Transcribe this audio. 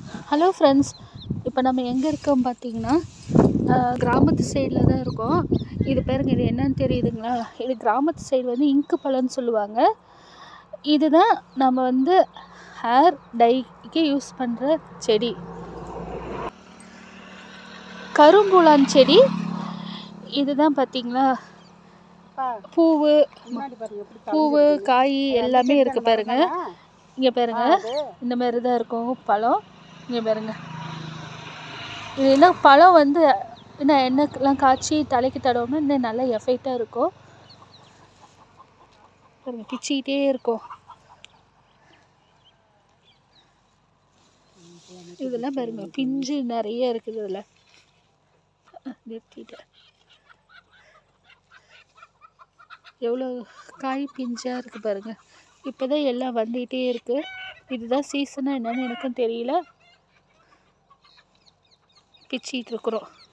hello friends இப்போ நம்ம எங்கே இருக்கோம் பார்த்தீங்கன்னா ஆஹ், கிராமத்து சைடில் தான் இருக்கோம் இது பாருங்க இது என்னன்னு தெரியுதுங்களா இது கிராமத்து சைடு வந்து இங்கு பழம்னு சொல்லுவாங்க இதுதான் நம்ம வந்து ஹேர் டைக்கு யூஸ் பண்ணுற செடி கரும்புலான் செடி இதுதான் பார்த்தீங்களா பூவு பூவு காய் எல்லாமே இருக்கு பாருங்க இங்கே பாருங்க இந்த மாதிரி தான் இருக்கும் பழம் இங்கே பாருங்க இது என்ன பழம் வந்து இன்னும் எண்ணெய்லாம் காய்ச்சி தலைக்கு தடவுனா இன்னும் நல்லா எஃபெக்டாக இருக்கும் பாருங்க பிச்சுக்கிட்டே இருக்கும் இதெல்லாம் பாருங்க பிஞ்சு நிறைய இருக்குது இதில் நிறுத்திட்டேன் எவ்வளோ காய் பிஞ்சாக இருக்குது பாருங்க இப்போ தான் எல்லாம் வந்துகிட்டே இருக்குது இதுதான் சீசனாக என்னன்னு எனக்கும் தெரியல பிச்சிட்டு இருக்கிறோம்